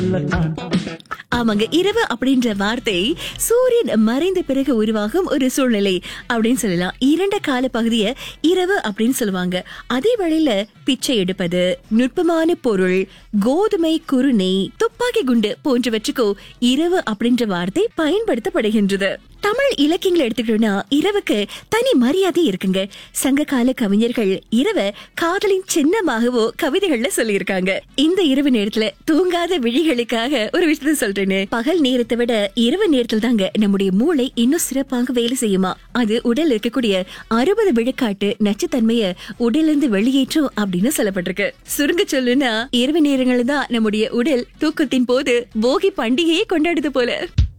ஆமாங்க இரவு அப்படின்ற வார்த்தை சூரியன் மறைந்த பிறகு உருவாகும் ஒரு சூழ்நிலை அப்படின்னு சொல்லலாம் இரண்ட கால பகுதிய இரவு அப்படின்னு சொல்லுவாங்க அதே வேளையில பிச்சை எடுப்பது நுட்பமான பொருள் கோதுமை குருணை துப்பாக்கி குண்டு போன்றவற்றுக்கோ இரவு அப்படின்ற வார்த்தை பயன்படுத்தப்படுகின்றது தமிழ் இலக்கியங்களை எடுத்துக்கிட்டோம்னா இரவுக்கு தனி மரியாதை இருக்குங்க சங்க கால கவிஞர்கள் இரவ காதலின் சின்னமாகவோ கவிதைகள்ல சொல்லியிருக்காங்க இந்த இரவு நேரத்துல தூங்காத விழிகளுக்காக ஒரு விஷயத்த சொல்றேன்னு பகல் நேரத்தை விட இரவு நேரத்தில் தாங்க நம்முடைய மூளை இன்னும் சிறப்பாக வேலை செய்யுமா அது உடல் இருக்கக்கூடிய அறுபது விழுக்காட்டு நச்சுத்தன்மைய உடலிருந்து வெளியேற்றும் அப்படின்னு சொல்லப்பட்டிருக்கு சுருங்க சொல்லுனா இரவு நேரங்கள்ல தான் நம்முடைய உடல் தூக்கத்தின் போது போகி பண்டிகையை கொண்டாடுது போல